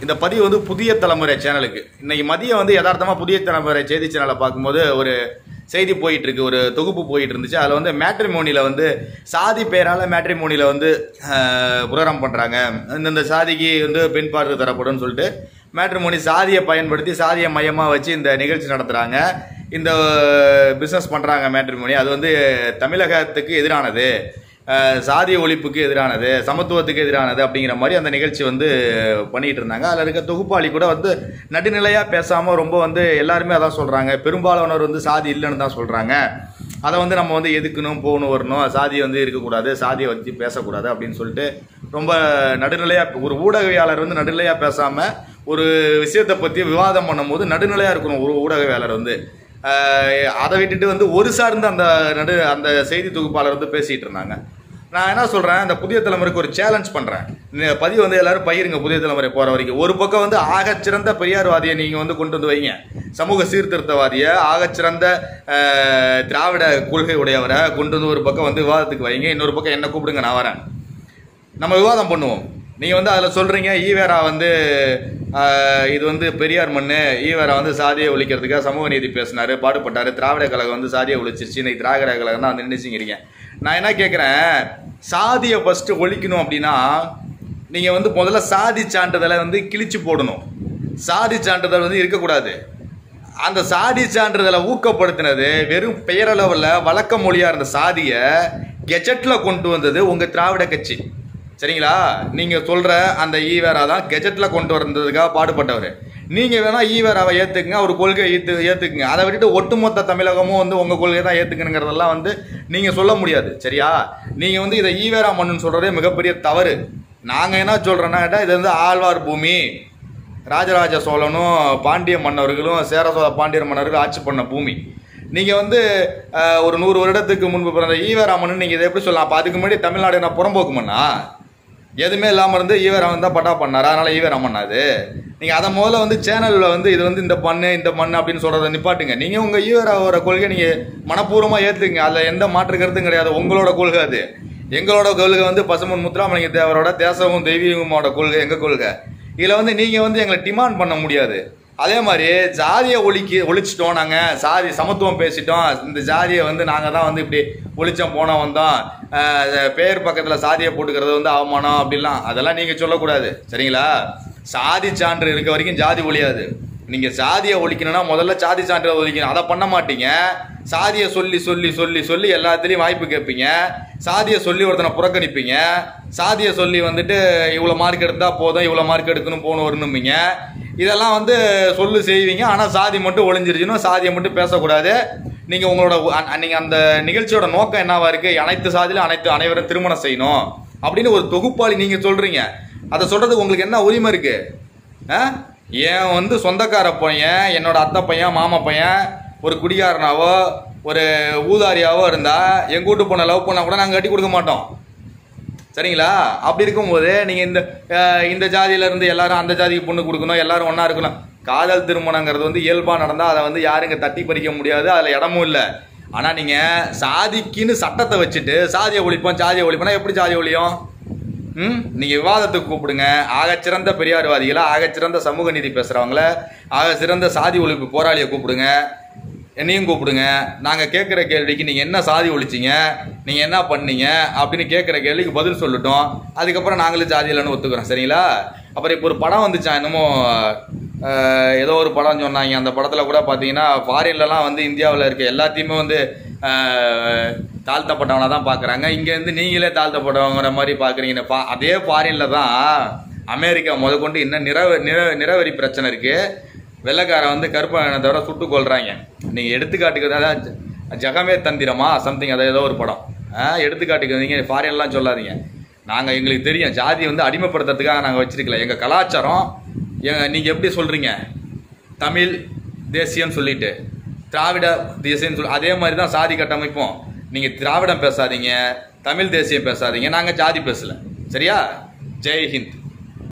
இந்த பதிவு வந்து புதிய தலைமுறை சேனலுக்கு இன்னைக்கு மதியம் வந்து யதார்த்தமாக புதிய தலைமுறை செய்தி சேனலை பார்க்கும்போது ஒரு செய்தி போயிட்டு இருக்கு ஒரு தொகுப்பு போயிட்டு இருந்துச்சு அதில் வந்து மேட்ரிமோனியில் வந்து சாதி பேரால் மேட்ரிமோனியில் வந்து புரோகிராம் பண்ணுறாங்க இந்தந்த சாதிக்கு வந்து பெண் பார்வை தரப்படும்னு சொல்லிட்டு மேட்ரிமோனி சாதியை பயன்படுத்தி சாதியை மையமாக வச்சு இந்த நிகழ்ச்சி நடத்துகிறாங்க இந்த பிஸ்னஸ் பண்ணுறாங்க மேட்ரிமோனி அது வந்து தமிழகத்துக்கு எதிரானது அஹ், சாதிய ஒழிப்புக்கு எதிரானது சமத்துவத்துக்கு எதிரானது அப்படிங்கிற மாதிரி அந்த நிகழ்ச்சி வந்து பண்ணிட்டு இருந்தாங்க அதில் இருக்க தொகுப்பாளி கூட வந்து நடுநிலையாக பேசாமல் ரொம்ப வந்து எல்லாருமே அதான் சொல்கிறாங்க பெரும்பாலானவர் வந்து சாதி இல்லைன்னு தான் சொல்கிறாங்க அதை வந்து நம்ம வந்து எதுக்கணும் போகணும் வரணும் சாதி வந்து இருக்கக்கூடாது சாதியை வச்சு பேசக்கூடாது அப்படின்னு சொல்லிட்டு ரொம்ப நடுநிலையாக ஒரு ஊடகவியாளர் வந்து நடுநிலையாக பேசாமல் ஒரு விஷயத்தை பற்றி விவாதம் பண்ணும்போது நடுநிலையாக இருக்கணும் ஒரு ஊடகவியாளர் வந்து ஆஹ் அதை விட்டுட்டு வந்து ஒரு சார்ந்து அந்த நடு அந்த செய்தி தொகுப்பாளர் வந்து பேசிட்டு இருந்தாங்க நான் என்ன சொல்றேன் இந்த புதிய தலைமுறைக்கு ஒரு சேலஞ்ச் பண்றேன் இந்த பதிவு வந்து எல்லாரும் பயிருங்க புதிய தலைமுறை போற வரைக்கும் ஒரு பக்கம் வந்து ஆகச்சிறந்த பெரியார்வாதியை நீங்க வந்து கொண்டு வந்து வைங்க சமூக சீர்திருத்தவாதியை ஆகச்சிறந்த ஆஹ், திராவிட கொள்கை உடையவரை கொண்டு வந்து ஒரு பக்கம் வந்து விவாதத்துக்கு வைங்க இன்னொரு பக்கம் என்ன கூப்பிடுங்க நான் வரேன் நம்ம விவாதம் பண்ணுவோம் நீங்கள் வந்து அதில் சொல்கிறீங்க ஈவேரா வந்து ஆஹ், இது வந்து பெரியார் மண்ணு ஈவேரா வந்து சாதியை ஒழிக்கிறதுக்காக சமூக நீதி பேசினாரு பாடுபட்டார் திராவிட கழகம் வந்து சாதியை ஒழிச்சிருச்சு இன்னைக்கு திராவிட கழகம் தான் வந்து நினைச்சுங்கிறீங்க நான் என்ன கேட்குறேன் சாதியை ஃபஸ்ட்டு ஒழிக்கணும் அப்படின்னா நீங்கள் வந்து முதல்ல சாதி சான்றிதழை வந்து கிழிச்சு போடணும் சாதி சான்றிதழ் வந்து இருக்கக்கூடாது அந்த சாதி சான்றிதழை ஊக்கப்படுத்தினது வெறும் பெயரளவில் வழக்க மொழியாக இருந்த சாதியை கெஜெட்டில் கொண்டு வந்தது உங்கள் திராவிட கட்சி சரிங்களா நீங்கள் சொல்கிற அந்த ஈவேரா தான் கெஜெட்டில் கொண்டு வந்ததுக்காக பாடுபட்டவர் நீங்கள் வேணால் ஈவேராவை ஏற்றுக்குங்க அவர் கொள்கையை ஏற்று ஏற்றுக்குங்க அதை விட்டுட்டு ஒட்டுமொத்த தமிழகமும் வந்து உங்கள் கொள்கையை தான் ஏற்றுக்கணுங்கிறதெல்லாம் வந்து நீங்கள் சொல்ல முடியாது சரியா நீங்கள் வந்து இதை ஈவேரா மண்ணுன்னு சொல்கிறதே மிகப்பெரிய தவறு நாங்கள் என்ன சொல்கிறோன்னா இது வந்து ஆழ்வார் பூமி ராஜராஜ சோழனும் பாண்டிய மன்னர்களும் சேர சோழ பாண்டியர் மன்னர்களும் ஆட்சி பண்ண பூமி நீங்கள் வந்து அஹ், ஒரு நூறு வருடத்துக்கு முன்பு பிறந்த ஈவராமன் நீங்கள் இதை எப்படி சொல்லலாம் அப்போ அதுக்கு முன்னாடி தமிழ்நாடு என்ன புறம்போக்கு மண்ணா எதுவுமே இல்லாமல் இருந்து ஈவராமன் தான் பட்டா பண்ணார் அதனால் ஈவராமன் அது நீங்கள் அதை முதல்ல வந்து சேனலில் வந்து இது வந்து இந்த பண்ணு இந்த மண் அப்படின்னு சொல்கிறத நிப்பாட்டுங்க நீங்கள் உங்கள் ஈவராவோட கொள்கை நீங்கள் மனப்பூர்வமாக ஏற்றுங்க அதில் எந்த மாற்று கருத்தும் கிடையாது உங்களோட கொள்கை அது எங்களோட கொள்கை வந்து பசுமன் முத்துராமலிங்க தேவரோட தேசமும் தெய்வீகமோட கொள்கை எங்கள் கொள்கை இதில் வந்து நீங்கள் வந்து எங்களை டிமாண்ட் பண்ண முடியாது அதே மாதிரி ஜாதியை ஒழிக்கி ஒழிச்சிட்டோம் நாங்கள் சாதி சமத்துவம் பேசிட்டோம் இந்த ஜாதியை வந்து நாங்கள் தான் வந்து இப்படி ஒழிச்சோம் போனோம் வந்தோம் அஹ், பேர் பக்கத்தில் சாதியை போட்டுக்கிறது வந்து அவமானம் அப்படிலாம் அதெல்லாம் நீங்கள் சொல்லக்கூடாது சரிங்களா சாதி சான்று இருக்க வரைக்கும் ஜாதி ஒழியாது நீங்கள் சாதியை ஒழிக்கணும்னா முதல்ல சாதி சான்றிதழ் ஒழிக்கணும் அதை பண்ண மாட்டீங்க சாதியை சொல்லி சொல்லி சொல்லி சொல்லி எல்லாத்துலேயும் வாய்ப்பு கேட்பீங்க சாதியை சொல்லி ஒருத்தனை புறக்கணிப்பீங்க சாதியை சொல்லி வந்துட்டு இவ்வளோ மார்க் எடுத்தால் போதும் இவ்வளோ மார்க் எடுக்கணும் போகணும் வரணும்பீங்க இதெல்லாம் வந்து சொல்லு செய்வீங்க ஆனால் சாதி மட்டும் ஒளிஞ்சிருச்சுன்னு சாதியை மட்டும் பேசக்கூடாது நீங்கள் உங்களோட நீங்கள் அந்த நிகழ்ச்சியோட நோக்கம் என்னவா இருக்குது அனைத்து சாதியிலும் அனைத்து அனைவரும் திருமணம் செய்யணும் அப்படின்னு ஒரு தொகுப்பாளி நீங்கள் சொல்கிறீங்க அதை சொல்கிறதுக்கு உங்களுக்கு என்ன உரிமை இருக்குது ஆ? ஏன் வந்து சொந்தக்கார பையன் என்னோட அத்தை பையன் மாமா பையன் ஒரு குடிகாரனாவோ ஒரு ஊதாரியாவோ இருந்தா எங்க வீட்டு பொண்ணை லவ் பண்ணா கூட நாங்கள் கட்டி கொடுக்க மாட்டோம் சரிங்களா அப்படி இருக்கும்போது நீங்கள் இந்த அஹ், இந்த ஜாதியில இருந்து எல்லாரும் அந்த ஜாதிக்கு பொண்ணு கொடுக்கணும் எல்லாரும் ஒன்றா இருக்கணும் காதல் திருமணங்கிறது வந்து இயல்பாக நடந்தால் அதை வந்து யாரும் இங்கே தட்டி பறிக்க முடியாது அதில் இடமும் இல்லை ஆனால் நீங்கள் சாதிக்குன்னு சட்டத்தை வச்சுட்டு சாதியை ஒழிப்போம் சாதியை ஒழிப்போம்னா எப்படி சாதி ஒழியும் ம் நீங்கள் விவாதத்துக்கு கூப்பிடுங்க ஆகச்சிறந்த பெரியார்வாதிகளை ஆகச்சிறந்த சமூக நீதி பேசுகிறவங்கள ஆக சிறந்த சாதி ஒழிப்பு போராளியை கூப்பிடுங்க என்னையும் கூப்பிடுங்க நாங்கள் கேட்குற கேள்விக்கு நீங்கள் என்ன சாதி ஒழிச்சிங்க நீங்கள் என்ன பண்ணீங்க அப்படின்னு கேட்குற கேள்விக்கு பதில் சொல்லட்டும் அதுக்கப்புறம் நாங்களும் ஜாதி இல்லைன்னு ஒத்துக்கிறோம் சரிங்களா அப்புறம் இப்போ ஒரு படம் வந்துச்சான் என்னமோ அஹ், ஏதோ ஒரு படம் சொன்னாங்க அந்த படத்தில் கூட பார்த்தீங்கன்னா ஃபாரின்லலாம் வந்து இந்தியாவில் இருக்க எல்லாத்தையுமே வந்து அஹ், தாழ்த்தப்பட்டவனை தான் பார்க்குறாங்க இங்கேருந்து நீங்களே தாழ்த்தப்பட்டவங்கிற மாதிரி பார்க்குறீங்க பா அதே ஃபாரினில் தான் அமெரிக்கா முதற்கொண்டு இன்னும் நிறவ நிற நிறவெறி பிரச்சனை இருக்குது வெள்ளைக்காரன் வந்து கருப்பானத்தோட சுட்டு கொள்றாங்க நீங்கள் எடுத்துக்காட்டுக்கு அதாவது ஜகமே தந்திரமா சம்திங் அதை ஏதோ ஒரு படம் ஆ, எடுத்துக்காட்டுக்கு வந்தீங்க ஃபாரின்லாம் சொல்லாதீங்க நாங்கள் எங்களுக்கு தெரியும் ஜாதி வந்து அடிமைப்படுத்துறதுக்காக நாங்கள் வச்சிருக்கல எங்கள் கலாச்சாரம் எங்க நீங்கள் எப்படி சொல்கிறீங்க தமிழ் தேசியம்னு சொல்லிட்டு திராவிட தேசியம்னு சொல்லி அதே மாதிரி தான் சாதி கட்டமைப்போம் நீங்கள் திராவிடம் பேசாதீங்க தமிழ் தேசியம் பேசாதீங்க நாங்கள் ஜாதி பேசல சரியா ஜெய் ஹிந்த்